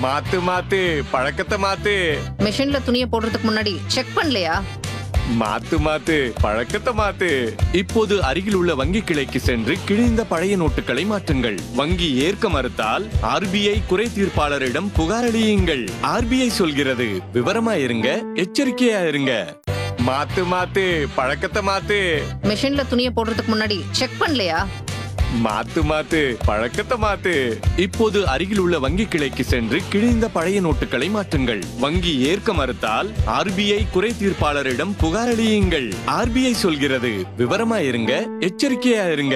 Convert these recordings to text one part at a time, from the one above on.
மாத்து மாத்து பழக்கத்தை மாத்து மிஷின்ல துணியை போடுறதுக்கு முன்னாடி செக் பண்ணலையா மாத்து மாத்து பழக்கத்தை மாத்து இப்போது அருகில் உள்ள வங்கி கிளைக்கு சென்று கிழிந்த பழைய நோட்டுகளை மாற்றுங்கள் வங்கி ஏற்க மறுத்தால் ஆர்பிஐ குறை தீர்ப்பாளரிடம் புகாரளியுங்கள் ஆர்பிஐ சொல்கிறது விவரமா இருங்க எச்சரிக்கையா இருங்க மாத்து மாத்து பழக்கத்தை மாத்து மிஷின்ல துணியை போடுறதுக்கு முன்னாடி செக் பண்ணலையா மாத்து மாத்து பழக்கத்தை மாத்து இப்போது அருகில் உள்ள வங்கி கிளைக்கு சென்று கிழிந்த பழைய நோட்டுகளை மாற்றுங்கள் வங்கி ஏற்க மறுத்தால் ஆர்பிஐ குறை தீர்ப்பாளரிடம் புகாரளியுங்கள் ஆர்பிஐ சொல்கிறது விவரமா இருங்க எச்சரிக்கையா இருங்க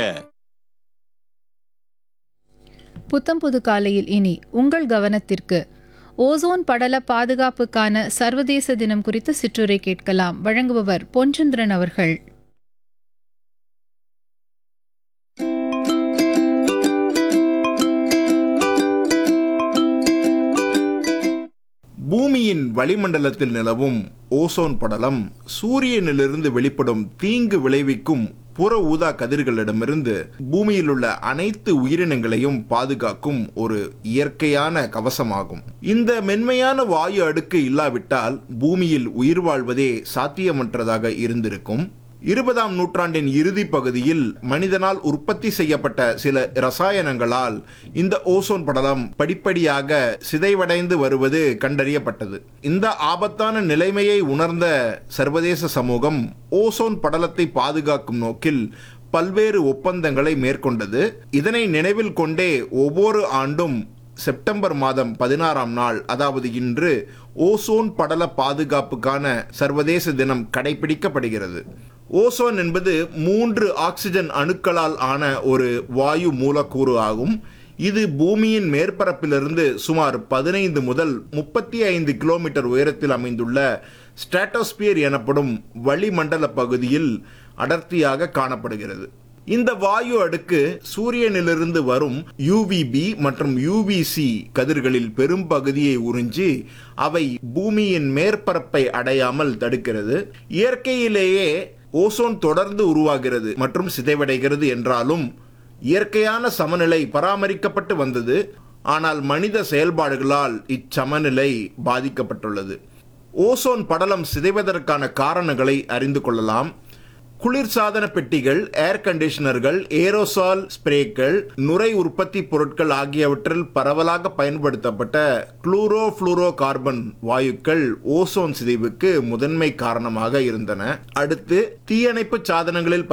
புத்தம் புது காலையில் இனி உங்கள் கவனத்திற்கு ஓசோன் படல பாதுகாப்புக்கான சர்வதேச தினம் குறித்து சிற்றுரை கேட்கலாம் வழங்குபவர் பொன்சந்திரன் அவர்கள் பூமியின் வளிமண்டலத்தில் நிலவும் ஓசோன் படலம் சூரியனிலிருந்து வெளிப்படும் தீங்கு விளைவிக்கும் புற ஊதா கதிர்களிடமிருந்து பூமியில் உள்ள அனைத்து உயிரினங்களையும் பாதுகாக்கும் ஒரு இயற்கையான கவசமாகும் இந்த மென்மையான வாயு அடுக்கு இல்லாவிட்டால் பூமியில் உயிர் வாழ்வதே சாத்தியமற்றதாக இருந்திருக்கும் இருபதாம் நூற்றாண்டின் இறுதி பகுதியில் மனிதனால் உற்பத்தி செய்யப்பட்ட சில ரசாயனங்களால் இந்த ஓசோன் படலம் படிப்படியாக சிதைவடைந்து வருவது கண்டறியப்பட்டது இந்த ஆபத்தான நிலைமையை உணர்ந்த சர்வதேச சமூகம் ஓசோன் படலத்தை பாதுகாக்கும் நோக்கில் பல்வேறு ஒப்பந்தங்களை மேற்கொண்டது இதனை நினைவில் கொண்டே ஒவ்வொரு ஆண்டும் செப்டம்பர் மாதம் பதினாறாம் நாள் அதாவது இன்று ஓசோன் படல பாதுகாப்புக்கான சர்வதேச தினம் கடைபிடிக்கப்படுகிறது ஓசோன் என்பது மூன்று ஆக்சிஜன் அணுக்களால் ஆன ஒரு வாயு மூலக்கூறு ஆகும் இது பூமியின் மேற்பரப்பிலிருந்து சுமார் பதினைந்து முதல் முப்பத்தி ஐந்து கிலோமீட்டர் உயரத்தில் அமைந்துள்ள ஸ்ட்ராட்டோஸ்பியர் எனப்படும் வளிமண்டல பகுதியில் அடர்த்தியாக காணப்படுகிறது இந்த வாயு அடுக்கு சூரியனிலிருந்து வரும் யூவிபி மற்றும் யூவிசி கதிர்களில் பெரும் பகுதியை உறிஞ்சி அவை பூமியின் மேற்பரப்பை அடையாமல் தடுக்கிறது இயற்கையிலேயே ஓசோன் தொடர்ந்து உருவாகிறது மற்றும் சிதைவடைகிறது என்றாலும் இயற்கையான சமநிலை பராமரிக்கப்பட்டு வந்தது ஆனால் மனித செயல்பாடுகளால் இச்சமநிலை பாதிக்கப்பட்டுள்ளது ஓசோன் படலம் சிதைவதற்கான காரணங்களை அறிந்து கொள்ளலாம் குளிர்சாதன பெட்டிகள் ஏர் கண்டிஷனர்கள் ஏரோசால் ஸ்ப்ரேக்கள் நுரை உற்பத்தி பொருட்கள் ஆகியவற்றில் பரவலாக பயன்படுத்தப்பட்ட குளூரோ புளூரோ கார்பன் வாயுக்கள் ஓசோன் சிதைவுக்கு முதன்மை காரணமாக இருந்தன அடுத்து தீயணைப்பு சாதனங்களில்